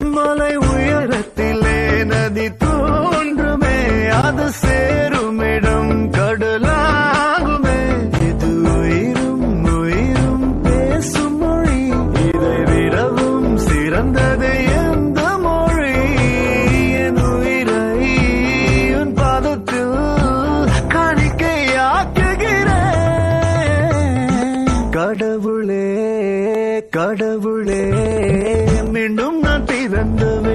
மலை உயரத்திலே நதி தோன்றுமே அது சேருமிடம் கடலாகுமே இது உயிரும் உயிரும் பேசும் மொழி இதை விடவும் சிறந்தது எந்த மொழி என் உயிரை உன் பாதத்தில் காணிக்கையாக்குகிறேன் கடவுளே கடவுளே மீண்டும் நான் பிறந்த